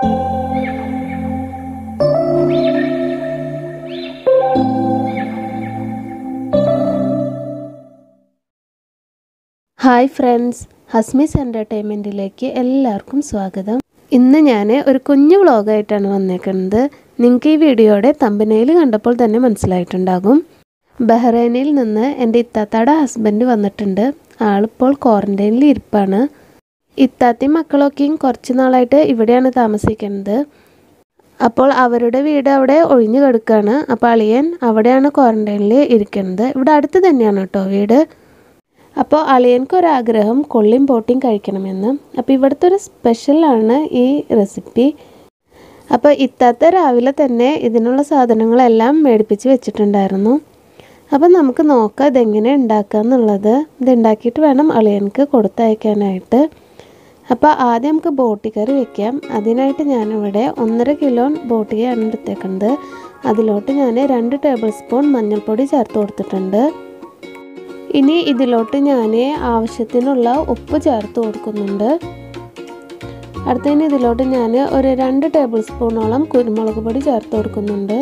hi friends ഹസ്മീസ് എൻ്റർടൈൻമെൻറ്റിലേക്ക് എല്ലാവർക്കും സ്വാഗതം ഇന്ന് ഞാൻ ഒരു കുഞ്ഞു വ്ളോഗായിട്ടാണ് വന്നേക്കുന്നത് നിങ്ങൾക്ക് ഈ വീഡിയോയുടെ തമ്പനയിൽ കണ്ടപ്പോൾ തന്നെ മനസ്സിലായിട്ടുണ്ടാകും ബഹ്റൈനിൽ നിന്ന് എൻ്റെ ഇത്താത്തയുടെ ഹസ്ബൻഡ് വന്നിട്ടുണ്ട് ആളിപ്പോൾ ക്വാറൻറ്റൈനിൽ ഇരിപ്പാണ് ഇത്താത്തയും മക്കളൊക്കെയും കുറച്ച് നാളായിട്ട് ഇവിടെയാണ് താമസിക്കുന്നത് അപ്പോൾ അവരുടെ വീട് അവിടെ ഒഴിഞ്ഞു കിടക്കുകയാണ് അപ്പോൾ അളിയൻ അവിടെയാണ് ക്വാറൻറ്റൈനിൽ ഇരിക്കുന്നത് ഇവിടെ അടുത്ത് തന്നെയാണ് കേട്ടോ വീട് അപ്പോൾ അളിയൻക്ക് ഒരാഗ്രഹം കൊള്ളിയും പോട്ടിയും കഴിക്കണമെന്ന് അപ്പോൾ ഇവിടുത്തെ ഒരു സ്പെഷ്യലാണ് ഈ റെസിപ്പി അപ്പോൾ ഇത്താത്ത രാവിലെ തന്നെ ഇതിനുള്ള സാധനങ്ങളെല്ലാം മേടിപ്പിച്ച് വെച്ചിട്ടുണ്ടായിരുന്നു അപ്പോൾ നമുക്ക് നോക്കാം ഇതെങ്ങനെ ഉണ്ടാക്കുക എന്നുള്ളത് ഇത് ഉണ്ടാക്കിയിട്ട് വേണം അളിയൻക്ക് കൊടുത്തയക്കാനായിട്ട് അപ്പോൾ ആദ്യം നമുക്ക് ബോട്ടി കറി വെക്കാം അതിനായിട്ട് ഞാനിവിടെ ഒന്നര കിലോ ബോട്ടിയാണ് എടുത്തേക്കുന്നത് അതിലോട്ട് ഞാൻ രണ്ട് ടേബിൾ സ്പൂൺ മഞ്ഞൾപ്പൊടി ചേർത്ത് കൊടുത്തിട്ടുണ്ട് ഇനി ഇതിലോട്ട് ഞാൻ ആവശ്യത്തിനുള്ള ഉപ്പ് ചേർത്ത് കൊടുക്കുന്നുണ്ട് അടുത്തതിന് ഇതിലോട്ട് ഞാൻ ഒരു രണ്ട് ടേബിൾ സ്പൂണോളം കുരുമുളക് പൊടി ചേർത്ത് കൊടുക്കുന്നുണ്ട്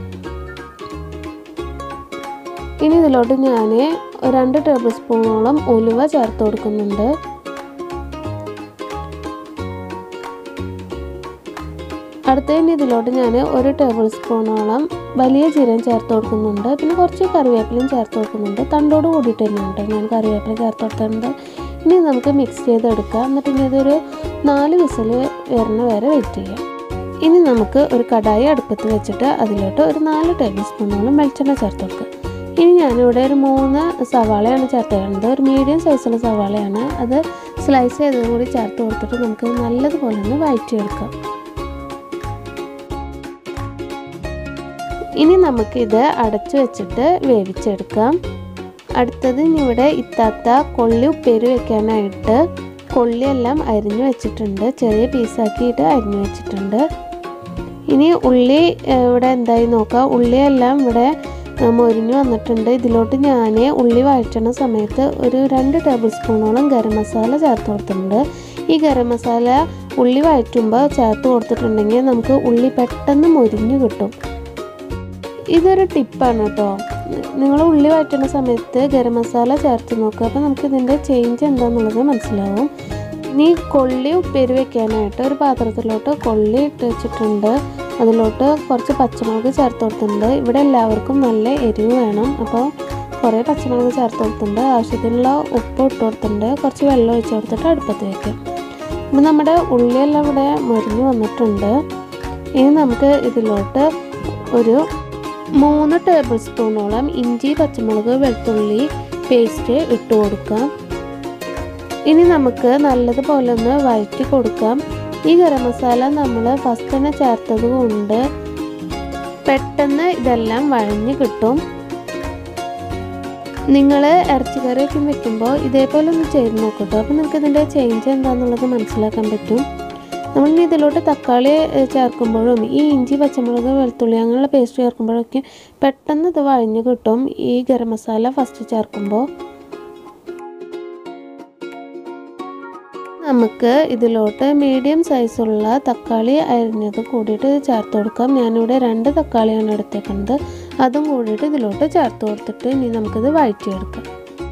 ഇനി ഇതിലോട്ട് ഞാൻ രണ്ട് ടേബിൾ സ്പൂണോളം ഉലുവ ചേർത്ത് കൊടുക്കുന്നുണ്ട് അടുത്തതിന് ഇതിലോട്ട് ഞാൻ ഒരു ടേബിൾ സ്പൂണോളം വലിയ ജീരകം ചേർത്ത് കൊടുക്കുന്നുണ്ട് പിന്നെ കുറച്ച് കറിവേപ്പിലയും ചേർത്ത് കൊടുക്കുന്നുണ്ട് തണ്ടോട് കൂടിയിട്ട് തന്നെയാണ് കേട്ടോ ഞാൻ കറിവേപ്പില ചേർത്ത് കൊടുത്തിട്ടുണ്ട് ഇനി നമുക്ക് മിക്സ് ചെയ്തെടുക്കാം എന്നിട്ട് ഇനി ഇതൊരു നാല് വിസിൽ വരുന്ന വരെ വെയിറ്റ് ചെയ്യാം ഇനി നമുക്ക് ഒരു കടായി അടുപ്പത്ത് വെച്ചിട്ട് അതിലോട്ട് ഒരു നാല് ടേബിൾ സ്പൂണോളം വെളിച്ചെണ്ണ ചേർത്ത് കൊടുക്കുക ഇനി ഞാനിവിടെ ഒരു മൂന്ന് സവാളയാണ് ചേർത്ത് തരുന്നത് ഒരു മീഡിയം സൈസുള്ള സവാളയാണ് അത് സ്ലൈസ് ചെയ്തതും കൂടി ചേർത്ത് കൊടുത്തിട്ട് നമുക്ക് നല്ലതുപോലെ ഒന്ന് വഴറ്റിയെടുക്കാം ഇനി നമുക്കിത് അടച്ചു വെച്ചിട്ട് വേവിച്ചെടുക്കാം അടുത്തത് ഇവിടെ ഇത്താത്ത കൊള്ളി ഉപ്പേരി വെക്കാനായിട്ട് കൊള്ളിയെല്ലാം അരിഞ്ഞു വെച്ചിട്ടുണ്ട് ചെറിയ പീസാക്കിയിട്ട് അരിഞ്ഞു വെച്ചിട്ടുണ്ട് ഇനി ഉള്ളി ഇവിടെ എന്തായി നോക്കാം ഉള്ളിയെല്ലാം ഇവിടെ മൊരിഞ്ഞു വന്നിട്ടുണ്ട് ഇതിലോട്ട് ഞാൻ ഉള്ളി വഴറ്റണ സമയത്ത് ഒരു രണ്ട് ടേബിൾ സ്പൂണോളം ഗരം മസാല ചേർത്ത് കൊടുത്തിട്ടുണ്ട് ഈ ഗരം മസാല ഉള്ളി വഴറ്റുമ്പോൾ ചേർത്ത് കൊടുത്തിട്ടുണ്ടെങ്കിൽ നമുക്ക് ഉള്ളി പെട്ടെന്ന് മൊരിഞ്ഞു കിട്ടും ഇതൊരു ടിപ്പാണ് കേട്ടോ നിങ്ങൾ ഉള്ളി വഴറ്റുന്ന സമയത്ത് ഗരം മസാല ചേർത്ത് നോക്കുക അപ്പോൾ നമുക്ക് ഇതിൻ്റെ ചേഞ്ച് എന്താണെന്നുള്ളത് മനസ്സിലാവും ഇനി കൊള്ളി ഉപ്പേരി വെക്കാനായിട്ട് ഒരു പാത്രത്തിലോട്ട് കൊള്ളി ഇട്ട് വെച്ചിട്ടുണ്ട് അതിലോട്ട് കുറച്ച് പച്ചമുളക് ചേർത്ത് കൊടുത്തിട്ടുണ്ട് ഇവിടെ എല്ലാവർക്കും നല്ല എരിവ് വേണം അപ്പോൾ കുറേ പച്ചമുളക് ചേർത്ത് കൊടുത്തിട്ടുണ്ട് ആവശ്യത്തിനുള്ള ഉപ്പ് ഇട്ട് കൊടുത്തിട്ടുണ്ട് കുറച്ച് വെള്ളം ഒഴിച്ച് കൊടുത്തിട്ട് അടുപ്പത്ത് വയ്ക്കാം അപ്പോൾ നമ്മുടെ ഉള്ളിയെല്ലാം ഇവിടെ മൊരിഞ്ഞ് വന്നിട്ടുണ്ട് ഇനി നമുക്ക് ഇതിലോട്ട് ഒരു മൂന്ന് ടേബിൾ സ്പൂണോളം ഇഞ്ചി പച്ചമുളക് വെളുത്തുള്ളി പേസ്റ്റ് ഇട്ട് കൊടുക്കാം ഇനി നമുക്ക് നല്ലതുപോലെ ഒന്ന് വഴറ്റി കൊടുക്കാം ഈ ഗരം മസാല നമ്മൾ ഫസ്റ്റ് തന്നെ ചേർത്തത് കൊണ്ട് പെട്ടെന്ന് ഇതെല്ലാം വഴഞ്ഞ് കിട്ടും നിങ്ങൾ ഇറച്ചിക്കറിയൊക്കെ വെക്കുമ്പോൾ ഇതേപോലെ ഒന്ന് ചെയ്ത് നോക്കട്ടോ അപ്പോൾ നിങ്ങൾക്ക് ഇതിൻ്റെ ചേഞ്ച് എന്താണെന്നുള്ളത് മനസ്സിലാക്കാൻ പറ്റും നമ്മൾ ഇനി ഇതിലോട്ട് തക്കാളി ചേർക്കുമ്പോഴും ഈ ഇഞ്ചി പച്ചമുളക് വെളുത്തുള്ളി അങ്ങനെയുള്ള പേസ്റ്റ് ചേർക്കുമ്പോഴൊക്കെ പെട്ടെന്ന് ഇത് വഴഞ്ഞ് കിട്ടും ഈ ഗരം മസാല ഫസ്റ്റ് ചേർക്കുമ്പോൾ നമുക്ക് ഇതിലോട്ട് മീഡിയം സൈസുള്ള തക്കാളി അരിഞ്ഞത് കൂടിയിട്ട് ചേർത്ത് കൊടുക്കാം ഞാനിവിടെ രണ്ട് തക്കാളിയാണ് എടുത്തേക്കുന്നത് അതും കൂടിയിട്ട് ഇതിലോട്ട് ചേർത്ത് കൊടുത്തിട്ട് ഇനി നമുക്കിത് വഴറ്റിയെടുക്കാം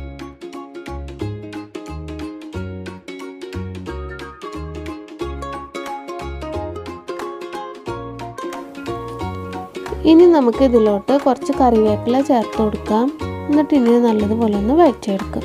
ഇനി നമുക്ക് ഇതിലോട്ട് കുറച്ച് കറിവേപ്പില ചേർത്ത് കൊടുക്കാം എന്നിട്ട് ഇനി നല്ലതുപോലെ ഒന്ന് വഴറ്റിയെടുക്കാം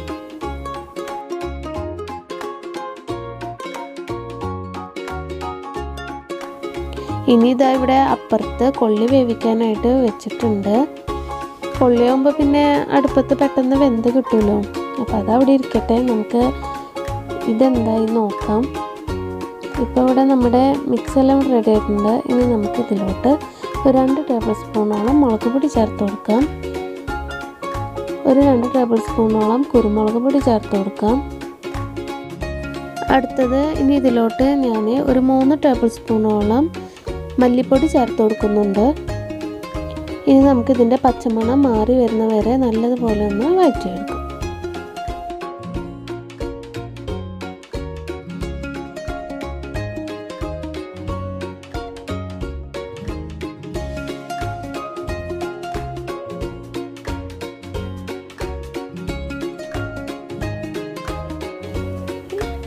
ഇനി ഇതാ ഇവിടെ അപ്പുറത്ത് കൊള്ളി വേവിക്കാനായിട്ട് വെച്ചിട്ടുണ്ട് കൊള്ളിയാകുമ്പോൾ പിന്നെ അടുപ്പത്ത് പെട്ടെന്ന് വെന്ത് കിട്ടുമല്ലോ അപ്പോൾ അതവിടെ ഇരിക്കട്ടെ നമുക്ക് ഇതെന്തായി നോക്കാം ഇപ്പോൾ ഇവിടെ നമ്മുടെ മിക്സ് എല്ലാം റെഡി ആയിട്ടുണ്ട് ഇനി നമുക്ക് ഇതിലോട്ട് ഒരു രണ്ട് ടേബിൾ സ്പൂണോളം മുളക് പൊടി ചേർത്ത് കൊടുക്കാം ഒരു രണ്ട് ടേബിൾ സ്പൂണോളം കുരുമുളക് പൊടി ചേർത്ത് കൊടുക്കാം അടുത്തത് ഇനി ഇതിലോട്ട് ഞാൻ ഒരു മൂന്ന് ടേബിൾ സ്പൂണോളം മല്ലിപ്പൊടി ചേർത്ത് കൊടുക്കുന്നുണ്ട് ഇനി നമുക്ക് ഇതിൻ്റെ പച്ചമണം മാറി വരുന്ന വരെ നല്ലതുപോലെ ഒന്ന് വഴറ്റിയെടുക്കും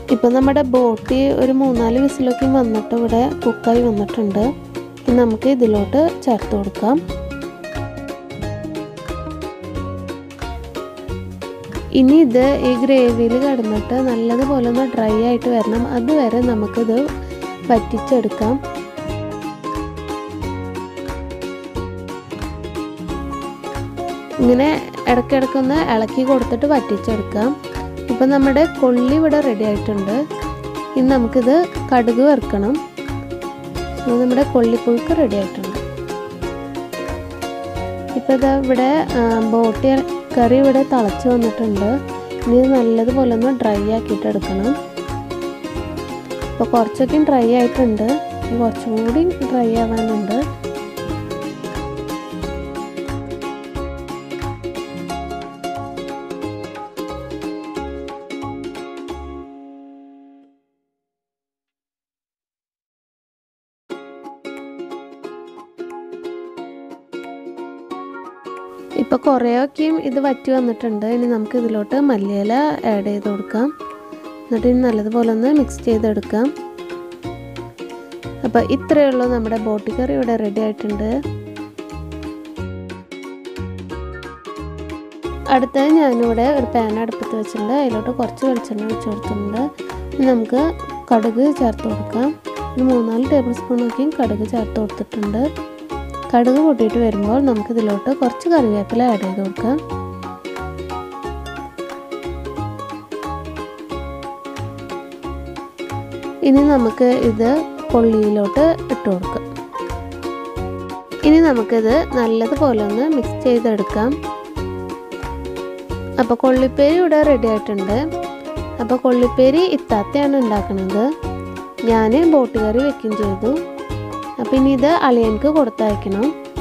ഇപ്പം നമ്മുടെ ബോട്ടി ഒരു മൂന്നാല് വിസിലൊക്കെ വന്നിട്ട് ഇവിടെ കുക്കായി വന്നിട്ടുണ്ട് ഇനി നമുക്ക് ഇതിലോട്ട് ചേർത്ത് കൊടുക്കാം ഇനി ഇത് ഈ ഗ്രേവിയിൽ കിടന്നിട്ട് നല്ലതുപോലെ ഒന്ന് ഡ്രൈ ആയിട്ട് വരണം അതുവരെ നമുക്കിത് വറ്റിച്ചെടുക്കാം ഇങ്ങനെ ഇടയ്ക്കിടയ്ക്കൊന്ന് ഇളക്കി കൊടുത്തിട്ട് വറ്റിച്ചെടുക്കാം ഇപ്പം നമ്മുടെ കൊള്ളി ഇവിടെ റെഡി ആയിട്ടുണ്ട് ഇനി നമുക്കിത് കടുക് വറുക്കണം അപ്പോൾ നമ്മുടെ കൊള്ളിപ്പുഴുക്ക് റെഡി ആയിട്ടുണ്ട് ഇപ്പോൾ ഇതാ ഇവിടെ ബോട്ടി കറി ഇവിടെ തിളച്ച് വന്നിട്ടുണ്ട് ഇനി ഇത് നല്ലതുപോലെ ഒന്ന് ഡ്രൈ ആക്കിയിട്ട് എടുക്കണം ഇപ്പോൾ കുറച്ചൊക്കെ ഡ്രൈ ആയിട്ടുണ്ട് ഇനി കുറച്ചും കൂടി ഡ്രൈ ആവാനുണ്ട് ഇപ്പോൾ കുറേയൊക്കെയും ഇത് വറ്റി വന്നിട്ടുണ്ട് ഇനി നമുക്ക് ഇതിലോട്ട് മല്ലിയില ആഡ് ചെയ്ത് കൊടുക്കാം എന്നിട്ട് ഇനി നല്ലതുപോലെ ഒന്ന് മിക്സ് ചെയ്തെടുക്കാം അപ്പോൾ ഇത്രയേ ഉള്ളൂ നമ്മുടെ ബോട്ടി കറി ഇവിടെ റെഡി ആയിട്ടുണ്ട് അടുത്തത് ഞാനിവിടെ ഒരു പാൻ അടുപ്പത്ത് വെച്ചിട്ടുണ്ട് അതിലോട്ട് കുറച്ച് വെളിച്ചെണ്ണ ഒഴിച്ച് കൊടുത്തിട്ടുണ്ട് ഇനി നമുക്ക് കടുക് ചേർത്ത് കൊടുക്കാം ഒരു മൂന്നാല് ടേബിൾ സ്പൂണൊക്കെയും കടുക് ചേർത്ത് കൊടുത്തിട്ടുണ്ട് കടുക് പൊട്ടിയിട്ട് വരുമ്പോൾ നമുക്ക് ഇതിലോട്ട് കുറച്ച് കറിവേപ്പില ആഡ് ചെയ്ത് കൊടുക്കാം ഇനി നമുക്ക് ഇത് കൊള്ളിയിലോട്ട് ഇട്ട് കൊടുക്കാം ഇനി നമുക്കിത് നല്ലതുപോലെ ഒന്ന് മിക്സ് ചെയ്തെടുക്കാം അപ്പോൾ കൊള്ളിപ്പേരി ഇവിടെ റെഡി ആയിട്ടുണ്ട് അപ്പോൾ കൊള്ളിപ്പേരി ഇത്താത്തയാണ് ഉണ്ടാക്കുന്നത് ഞാൻ ബോട്ട് കറി വെക്കുകയും ചെയ്തു അപ്പം ഇനി ഇത് അളിയൻക്ക് കൊടുത്തയക്കണം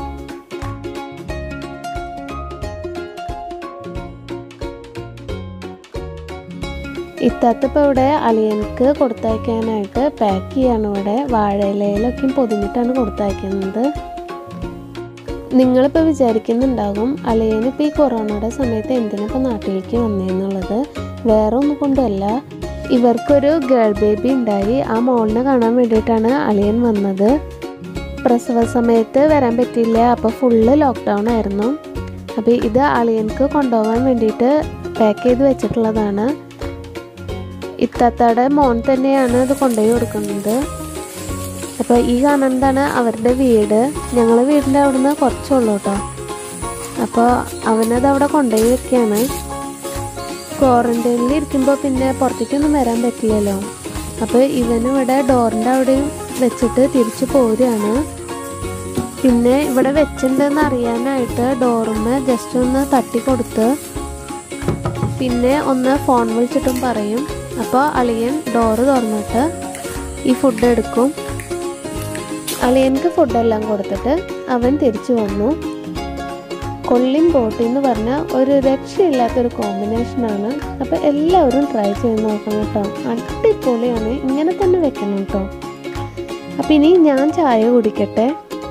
ഇത്താത്ത ഇപ്പോൾ ഇവിടെ അളിയൻക്ക് കൊടുത്തയക്കാനായിട്ട് പാക്ക് ചെയ്യാണ് ഇവിടെ വാഴയിലയിലൊക്കെ പൊതിഞ്ഞിട്ടാണ് കൊടുത്തയക്കുന്നത് നിങ്ങളിപ്പോൾ വിചാരിക്കുന്നുണ്ടാകും അളിയനിപ്പോൾ ഈ കൊറോണയുടെ സമയത്ത് എന്തിനിപ്പോൾ നാട്ടിലേക്ക് വന്നതെന്നുള്ളത് വേറെ ഒന്നും കൊണ്ടല്ല ഇവർക്കൊരു ഗേൾ ബേബി ഉണ്ടായി ആ മോളിനെ കാണാൻ വേണ്ടിയിട്ടാണ് അളിയൻ വന്നത് പ്രസവ സമയത്ത് വരാൻ പറ്റിയില്ല അപ്പോൾ ഫുള്ള് ലോക്ക്ഡൗൺ ആയിരുന്നു അപ്പോൾ ഇത് അളിയൻക്ക് കൊണ്ടുപോകാൻ വേണ്ടിയിട്ട് പാക്ക് ചെയ്ത് വെച്ചിട്ടുള്ളതാണ് ഇത്താത്തയുടെ മോൻ തന്നെയാണ് ഇത് കൊണ്ടുപോയി കൊടുക്കുന്നത് അപ്പോൾ ഈ കാണുന്നതാണ് അവരുടെ വീട് ഞങ്ങളെ വീടിൻ്റെ അവിടുന്ന് കുറച്ചുള്ളൂ കേട്ടോ അപ്പോൾ അവനത് അവിടെ കൊണ്ടുപോയി വെക്കുകയാണ് ക്വാറന്റൈനിൽ ഇരിക്കുമ്പോൾ പിന്നെ പുറത്തേക്കൊന്നും വരാൻ പറ്റില്ലല്ലോ അപ്പോൾ ഇവനും ഇവിടെ ഡോറിൻ്റെ അവിടെയും വെച്ചിട്ട് തിരിച്ചു പോരുകയാണ് പിന്നെ ഇവിടെ വെച്ചിട്ടുണ്ടെന്ന് അറിയാനായിട്ട് ഡോറുമ്മ ജസ്റ്റ് ഒന്ന് തട്ടി കൊടുത്ത് പിന്നെ ഒന്ന് ഫോൺ വിളിച്ചിട്ടും പറയും അപ്പോൾ അളിയൻ ഡോറ് തുറന്നിട്ട് ഈ ഫുഡ് എടുക്കും അളിയൻക്ക് ഫുഡെല്ലാം കൊടുത്തിട്ട് അവൻ തിരിച്ചു വന്നു കൊള്ളിൻ ബോട്ടി എന്ന് പറഞ്ഞാൽ ഒരു രക്ഷയില്ലാത്തൊരു കോമ്പിനേഷനാണ് അപ്പോൾ എല്ലാവരും ട്രൈ ചെയ്ത് നോക്കണം കേട്ടോ അടിപൊളിയാണ് ഇങ്ങനെ തന്നെ വെക്കണം കേട്ടോ അപ്പം ഇനി ഞാൻ ചായ കുടിക്കട്ടെ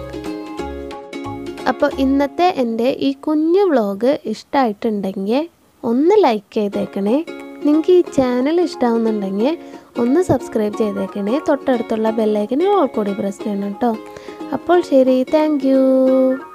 അപ്പോൾ ഇന്നത്തെ എൻ്റെ ഈ കുഞ്ഞു വ്ളോഗ് ഇഷ്ടമായിട്ടുണ്ടെങ്കിൽ ഒന്ന് ലൈക്ക് ചെയ്തേക്കണേ നിങ്ങൾക്ക് ഈ ചാനൽ ഇഷ്ടമാവുന്നുണ്ടെങ്കിൽ ഒന്ന് സബ്സ്ക്രൈബ് ചെയ്തേക്കണേ തൊട്ടടുത്തുള്ള ബെല്ലൈക്കനെ ഓൾ കൂടി പ്രസ് ചെയ്യണം കേട്ടോ അപ്പോൾ ശരി താങ്ക്